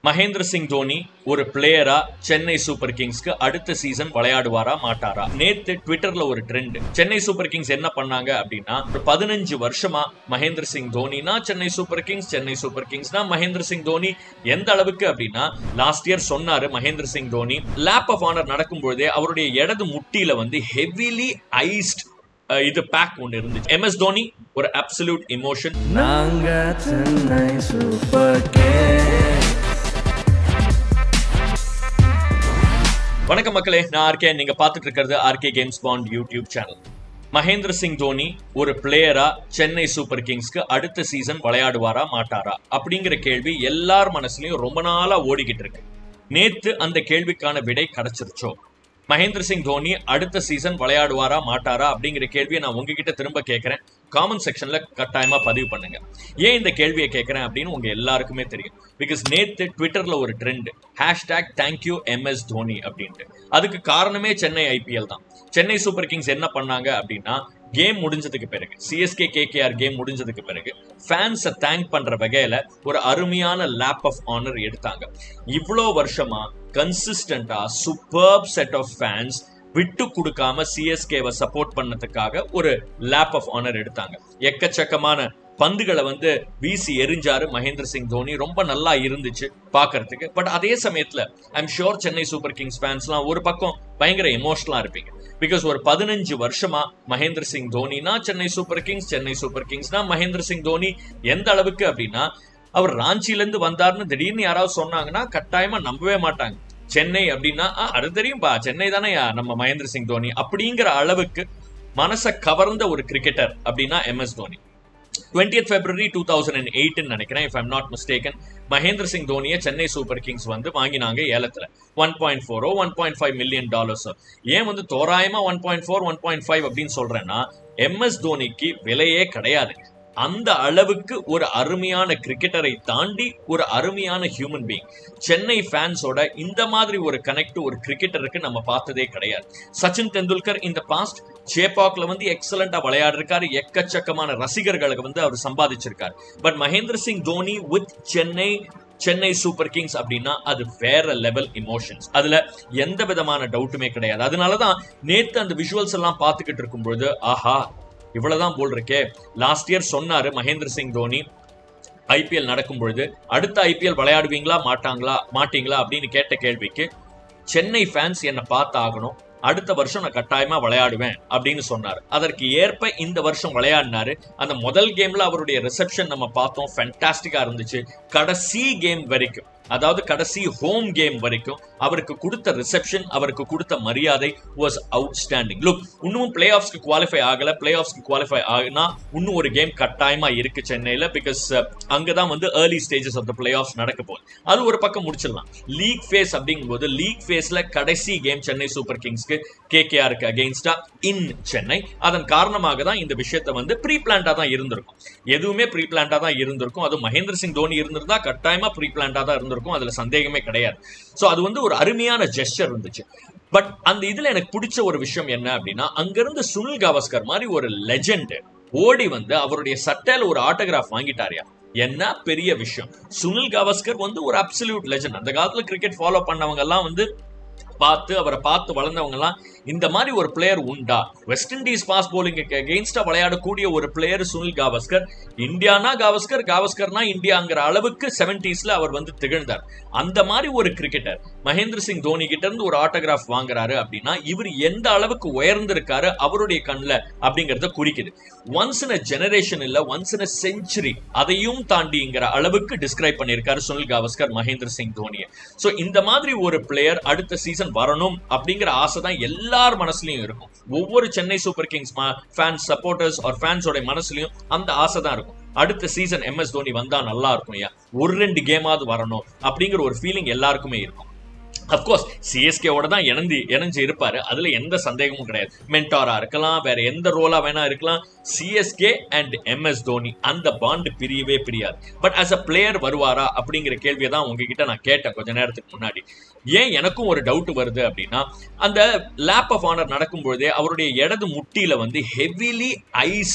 மகேந்திர சிங் தோனி ஒரு பிளேயரா சென்னை சூப்பர் கிங்ஸ்க்கு அடுத்த சீசன் விளையாடுவாரா மாட்டாரா நேத்து ட்விட்டர்ல ஒரு ட்ரெண்ட் சென்னை சூப்பர் கிங்ஸ் என்ன பண்ணாங்க அப்படின்னா ஒரு பதினஞ்சு வருஷமா மகேந்திர சிங் தோனினா Chennai Super Kings Chennai Super கிங்ஸ்னா மகேந்திர சிங் தோனி எந்த அளவுக்கு அப்படின்னா லாஸ்ட் இயர் சொன்னாரு Mahendra Singh Dhoni lap of honour நடக்கும் பொழுதே அவருடைய இடது முட்டியில வந்து ஹெவிலி ஐஸ்ட் இது பேக் ஒன்று இருந்துச்சு எம்எஸ் தோனி ஒரு அப்சல்யூட் இமோஷன் நாங்க சென்னை சூப்பர் கிங்ஸ் வணக்கம் மக்களே நான் ஆர்கே நீங்க பார்த்துட்டு இருக்கிறது ஆர்கே கேம்ஸ் பாண்ட் யூடியூப் சேனல் மகேந்திர சிங் தோனி ஒரு பிளேயரா சென்னை சூப்பர் கிங்ஸ்க்கு அடுத்த சீசன் விளையாடுவாரா மாட்டாரா அப்படிங்கிற கேள்வி எல்லார் மனசுலயும் ரொம்ப நாளா ஓடிக்கிட்டு இருக்கு நேத்து அந்த கேள்விக்கான விடை கிடைச்சிருச்சோ மகேந்திர சிங் தோனி அடுத்த சீசன் விளையாடுவாரா மாட்டாரா அப்படிங்கிற கேள்வியை நான் உங்ககிட்ட திரும்ப கேட்கிறேன் காமெண்ட் செக்ஷன்ல கட்டாயமா பதிவு பண்ணுங்க ஏன் இந்த கேள்வியை கேட்கிறேன் அப்படின்னு உங்க எல்லாருக்குமே தெரியும் பிகாஸ் நேத்து ட்விட்டர்ல ஒரு trend hashtag thank you MS Dhoni அப்படின்ட்டு அதுக்கு காரணமே சென்னை ஐபிஎல் தான் சென்னை சூப்பர் கிங்ஸ் என்ன பண்ணாங்க அப்படின்னா கேம் முடிஞ்சதுக்கு பிறகு சிஎஸ்கே கேகேஆர் கேம் முடிஞ்சதுக்கு பிறகு ஃபேன்ஸை தேங்க் பண்ற வகையில ஒரு அருமையான லேப் ஆஃப் ஆனர் எடுத்தாங்க இவ்வளோ வருஷமா கன்சிஸ்டண்டா சூப்பர்ப் செட் ஆஃப் ஃபேன்ஸ் விட்டு கொடுக்காம சிஎஸ்கேவை சப்போர்ட் பண்ணதுக்காக ஒரு லேப் ஆஃப் ஆனர் எடுத்தாங்க எக்கச்சக்கமான பந்துகளை வந்து வீசி எரிஞ்சாரு மகேந்திர சிங் தோனி ரொம்ப நல்லா இருந்துச்சு பாக்குறதுக்கு பட் அதே சமயத்துல I'm sure Chennai Super Kings ஃபேன்ஸ்லாம் ஒரு பக்கம் பயங்கர எமோஷனலா இருப்பீங்க பிகாஸ் ஒரு பதினஞ்சு வருஷமா மகேந்திர சிங் தோனினா Chennai Super Kings Chennai Super கிங்ஸ்னா மகேந்திர சிங் தோனி எந்த அளவுக்கு அப்படின்னா அவர் ராஞ்சில இருந்து வந்தாருன்னு திடீர்னு யாராவது சொன்னாங்கன்னா கட்டாயமா நம்பவே மாட்டாங்க சென்னை அப்படின்னா "ஆ, அது தெரியும்பா சென்னை தானே நம்ம மகேந்திர சிங் தோனி அப்படிங்கிற அளவுக்கு மனசை கவர்ந்த ஒரு கிரிக்கெட்டர் அப்படின்னா MS Dhoni 20th February two thousand and எயிட்னு நினைக்கிறேன் if I'm not mistaken Mahendra Singh தோனியை சென்னை சூப்பர் கிங்ஸ் வந்து வாங்கினாங்க ஏலத்துல ஒன் பாயிண்ட் ஃபோரோ ஒன் பாயிண்ட் ஃபைவ் மில்லியன் டாலர்ஸோ ஏன் வந்து தோராயமா one point four one point five அப்படின்னு சொல்றேன்னா எம்எஸ் தோனிக்கு விலையே கிடையாது அந்த அளவுக்கு ஒரு அருமையான கிரிக்கெட்டரை தாண்டி ஒரு அருமையான ஹியூமன் பீயிங் சென்னை ஃபேன்ஸோட இந்த மாதிரி ஒரு கனெக்ட் ஒரு கிரிக்கெட்டருக்கு நம்ம பார்த்ததே கிடையாது சச்சின் தெண்டுல்கர் இந்த பாஸ்ட் சேப்பாக்ல வந்து எக்ஸலண்டா விளையாடிருக்காரு எக்கச்சக்கமான ரசிகர்களுக்கு வந்து அவர் சம்பாதிச்சிருக்காரு but Mahendra Singh Dhoni with Chennai Chennai Super Kings அப்படின்னா அது வேற லெவல் இமோஷன்ஸ் அதுல எந்த விதமான டவுட்டுமே கிடையாது அதனாலதான் நேத்து அந்த விஷுவல்ஸ் எல்லாம் பார்த்துக்கிட்டு இருக்கும் பொழுது ஆஹா இவ்வளவுதான் போல் இருக்கே லாஸ்ட் இயர் சொன்னாரு மகேந்திர சிங் தோனி ஐபிஎல் நடக்கும் பொழுது அடுத்த ஐபிஎல் விளையாடுவீங்களா மாட்டாங்களா மாட்டீங்களா அப்படின்னு கேட்ட கேள்விக்கு சென்னை ஃபேன்ஸ் என்னை பார்த்து ஆகணும் அடுத்த வருஷம் நான் கட்டாயமா விளையாடுவேன் அப்படின்னு சொன்னார் அதற்கு ஏற்ப இந்த வருஷம் விளையாடினாரு அந்த முதல் கேம்ல அவருடைய ரிசப்ஷன் நம்ம பார்த்தோம் ஃபென்டாஸ்டிக்கா இருந்துச்சு கடைசி கேம் வரைக்கும் அதாவது கடைசி ஹோம் கேம் வரைக்கும் அவருக்கு கொடுத்த ரிசப்ஷன் அவருக்கு கொடுத்த மரியாதை வாஸ் அவுட்ஸ்டாண்டிங் லுக் இன்னும் பிளே ஆஃப்ஸ்க்கு குவாலிஃபை ஆகல பிளே ஆஃப்ஸ்க்கு குவாலிஃபை ஆகுனா இன்னும் ஒரு கேம் கட்டாயமா இருக்கு சென்னையில பிகாஸ் அங்கதான் வந்து early stages of the playoffs நடக்க போகுது அது ஒரு பக்கம் முடிச்சிடலாம் லீக் ஃபேஸ் அப்படிங்கும்போது லீக் ஃபேஸ்ல கடைசி கேம் சென்னை சூப்பர் கிங்ஸ்க்கு கேகேஆருக்கு அகெயின்ஸ்டா இன் சென்னை அதன் காரணமாக தான் இந்த விஷயத்தை வந்து ப்ரீ பிளான்டா தான் இருந்திருக்கும் எதுவுமே ப்ரீ பிளான்டா தான் இருந்திருக்கும் அது மகேந்திர சிங் தோனி இருந்திருந்தா கட்டாயமா ப்ரீ பிளான்டா தான் இருந்திருக்கும் அதுல சந்தேகமே கிடையாது சோ அது வந்து ஒரு அருமையான ஜெஸ்டர் இருந்துச்சு பட் அந்த இதுல எனக்கு பிடிச்ச ஒரு விஷயம் என்ன அப்படின்னா அங்கிருந்து சுனில் கவாஸ்கர் மாதிரி ஒரு லெஜெண்ட் ஓடி வந்து அவருடைய சட்டையில ஒரு ஆட்டோகிராஃப் வாங்கிட்டாரியா என்ன பெரிய விஷயம் சுனில் கவாஸ்கர் வந்து ஒரு அப்சல்யூட் லெஜெண்ட் அந்த காலத்துல கிரிக்கெட் ஃபாலோ பண்ணவங்க எல்லாம் வந்து பார்த்து அவரை பார்த்து வளர்ந்தவங்க எல்லாம் இந்த மாதிரி ஒரு பிளேயர் உண்டா வெஸ்ட் இண்டீஸ் பாஸ் போலிங்க்கு அகெயின்ஸ்டா விளையாடக்கூடிய ஒரு பிளேயர் சுனில் காவஸ்கர் இந்தியானா காவஸ்கர் காவஸ்கர்னா இந்தியாங்கிற அளவுக்கு செவன்டிஸ்ல அவர் வந்து திகழ்ந்தார் அந்த மாதிரி ஒரு கிரிக்கெட்டர் மகேந்திர சிங் தோனி கிட்ட இருந்து ஒரு ஆட்டோகிராஃப் வாங்குறாரு அப்படின்னா இவர் எந்த அளவுக்கு உயர்ந்திருக்காரு அவருடைய கண்ணில் அப்படிங்கறத குறிக்குது ஒன்ஸ் இன் அ ஜெனரேஷன் இல்ல ஒன்ஸ் இன் அ செஞ்சுரி அதையும் தாண்டிங்கிற அளவுக்கு டிஸ்கிரைப் பண்ணியிருக்காரு சுனில் காவஸ்கர் மகேந்திர சிங் தோனியை சோ இந்த மாதிரி ஒரு பிளேயர் அடுத்த சீசன் வரணும் அப்படிங்கிற ஆசை தான் எல்லார் மனசுலயும் இருக்கும் ஒவ்வொரு Chennai Super Kings fans supporters or ஃபேன்ஸோட மனசுலயும் அந்த ஆசை தான் இருக்கும் அடுத்த சீசன் எம்எஸ் தோனி வந்தா நல்லா இருக்கும் ஐயா ஒரு ரெண்டு கேமாவது வரணும் அப்படிங்கிற ஒரு ஃபீலிங் எல்லாருக்குமே இருக்கும் அப்கோர்ஸ் சிஎஸ்கேவோட தான் இணைந்து இணைஞ்சு இருப்பாரு அதுல எந்த சந்தேகமும் கிடையாது மென்டாரா இருக்கலாம் வேற எந்த ரோலா வேணா இருக்கலாம் சிஎஸ்கே அண்ட் எம்எஸ் தோனி அந்த பாண்ட் பிரியவே பிரியாது பட் as a பிளேயர் வருவாரா அப்படிங்கிற கேள்வியை தான் உங்ககிட்ட நான் கேட்டேன் கொஞ்ச நேரத்துக்கு முன்னாடி ஏன் எனக்கும் ஒரு டவுட் வருது அப்படின்னா அந்த லேப் ஆஃப் ஆனர் நடக்கும் பொழுதே அவருடைய இடது முட்டியில வந்து ஹெவிலி ஐஸ்ட்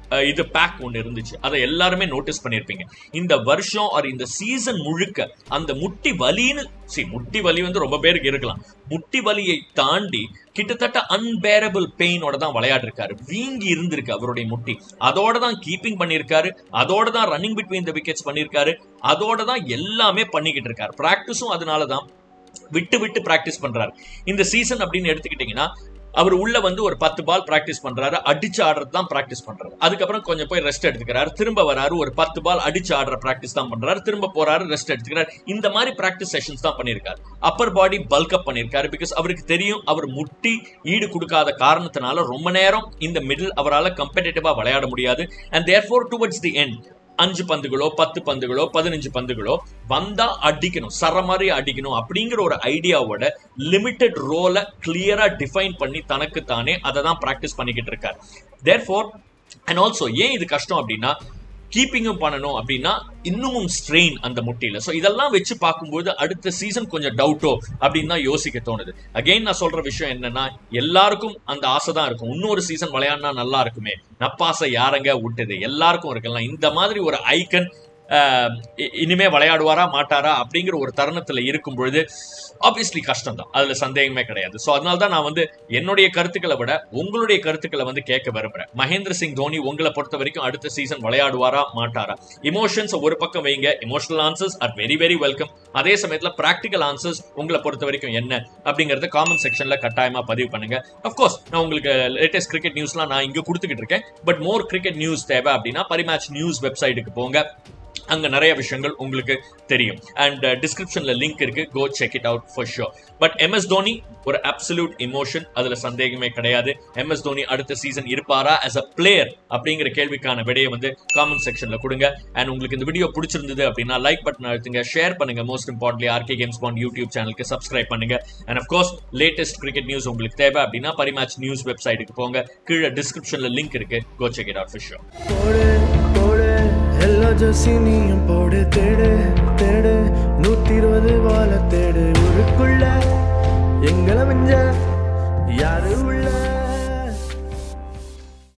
அஹ், இது பேக் ஒன்று இருந்துச்சு அதை எல்லாருமே நோட்டீஸ் பண்ணியிருப்பீங்க இந்த வருஷம் ஒரு இந்த சீசன் முழுக்க அந்த முட்டி வலின்னு சி முட்டி வலி வந்து ரொம்ப பேருக்கு இருக்கலாம் முட்டி வலியை தாண்டி கிட்டத்தட்ட அன்பேரபிள் பெயினோட தான் விளையாடிருக்காரு வீங்கி இருந்திருக்கு அவருடைய முட்டி அதோட தான் கீப்பிங் பண்ணியிருக்காரு அதோட தான் ரன்னிங் பிட்வீன் த விக்கெட்ஸ் பண்ணியிருக்காரு அதோட தான் எல்லாமே பண்ணிக்கிட்டு இருக்காரு ப்ராக்டிஸும் அதனால தான் விட்டு விட்டு பிராக்டிஸ் பண்றாரு இந்த சீசன் அப்படின்னு எடுத்துக்கிட்டீங்கன்னா அவர் உள்ள வந்து ஒரு பத்து பால் பிராக்டிஸ் பண்றாரு அடிச்சு ஆடுறது தான் பிராக்டிஸ் பண்றாரு அதுக்கப்புறம் கொஞ்சம் போய் ரெஸ்ட் எடுத்துக்கிறாரு திரும்ப வராரு ஒரு பத்து பால் அடிச்சு ஆடுற பிராக்டிஸ் தான் பண்றாரு திரும்ப போறாரு ரெஸ்ட் எடுத்துக்கிறாரு இந்த மாதிரி பிராக்டிஸ் செஷன்ஸ் தான் பண்ணியிருக்காரு அப்பர் பாடி பல்க் அப் பண்ணியிருக்காரு பிகாஸ் அவருக்கு தெரியும் அவர் முட்டி ஈடு கொடுக்காத காரணத்தினால ரொம்ப நேரம் இந்த மிடில் அவரால் கம்பெட்டிட்டிவா விளையாட முடியாது and therefore towards the end அஞ்சு பந்துகளோ பத்து பந்துகளோ பதினஞ்சு பந்துகளோ வந்தா அடிக்கணும் சர மாதிரி அடிக்கணும் அப்படிங்கிற ஒரு ஐடியாவோட லிமிட்டெட் ரோலை கிளியரா டிஃபைன் பண்ணி தனக்கு தானே அதை தான் ப்ராக்டிஸ் பண்ணிக்கிட்டு இருக்காரு தேர் ஃபோர் அண்ட் ஆல்சோ ஏன் இது கஷ்டம் அப்படின்னா கீப்பிங்கும் பண்ணணும் அப்படின்னா இன்னமும் ஸ்ட்ரெயின் அந்த முட்டியில ஸோ இதெல்லாம் வச்சு பார்க்கும்போது அடுத்த சீசன் கொஞ்சம் டவுட்டோ அப்படின்னு தான் யோசிக்க தோணுது அகைன் நான் சொல்ற விஷயம் என்னன்னா எல்லாருக்கும் அந்த ஆசை தான் இருக்கும் இன்னொரு சீசன் விளையாடினா நல்லா இருக்குமே நப்பாசை யாரங்க விட்டது எல்லாருக்கும் இருக்கலாம் இந்த மாதிரி ஒரு ஐக்கன் இனிமே விளையாடுவாரா மாட்டாரா அப்படிங்கிற ஒரு தருணத்துல இருக்கும் பொழுது ஆப்வியஸ்லி கஷ்டம் தான் அதுல சந்தேகமே கிடையாது ஸோ அதனால தான் நான் வந்து என்னுடைய கருத்துக்களை விட உங்களுடைய கருத்துக்களை வந்து கேட்க விரும்புறேன் மகேந்திர சிங் தோனி உங்களை பொறுத்த வரைக்கும் அடுத்த சீசன் விளையாடுவாரா மாட்டாரா இமோஷன்ஸ் ஒரு பக்கம் வைங்க emotional answers are very very welcome அதே சமயத்துல பிராக்டிக்கல் ஆன்சர்ஸ் உங்களை பொறுத்த வரைக்கும் என்ன அப்படிங்கறத காமெண்ட் செக்ஷன்ல கட்டாயமா பதிவு பண்ணுங்க அஃப்கோர்ஸ் நான் உங்களுக்கு லேட்டஸ்ட் கிரிக்கெட் நியூஸ்லாம் நான் இங்க கொடுத்துக்கிட்டு இருக்கேன் பட் மோர் கிரிக்கெட் நியூஸ் தேவை அப்படின்னா பரிமேட்ச் நியூஸ் வெப்சைட்டுக்கு போங்க அங்க நிறைய விஷயங்கள் உங்களுக்கு தெரியும் அண்ட் டிஸ்கிரிப்ஷன்ல லிங்க் இருக்கு go check it out for sure but MS Dhoni ஒரு அப்சல்யூட் இமோஷன் அதுல சந்தேகமே கிடையாது எம்எஸ் தோனி அடுத்த சீசன் இருப்பாரா as a பிளேயர் அப்படிங்கிற கேள்விக்கான விடையை வந்து காமெண்ட் செக்ஷன்ல கொடுங்க அண்ட் உங்களுக்கு இந்த வீடியோ பிடிச்சிருந்தது அப்படின்னா லைக் பட்டன் அழுத்துங்க ஷேர் பண்ணுங்க மோஸ்ட் இம்பார்ட்லி ஆர்கே கேம்ஸ் பாண்ட் யூடியூப் சேனலுக்கு சப்ஸ்கிரைப் பண்ணுங்க and of course latest cricket news உங்களுக்கு தேவை அப்படின்னா பரிமேட்ச் நியூஸ் வெப்சைட்டுக்கு போங்க கீழே டிஸ்கிரிப்ஷன்ல லிங்க் இருக்கு go check it out for sure போடு போடு எல்லா ஜோசி நீயும் போடு தேடு தேடு நூத்தி இருபது வாழ தேடு ஊருக்குள்ள எங்களை மிஞ்ச யாரு உள்ள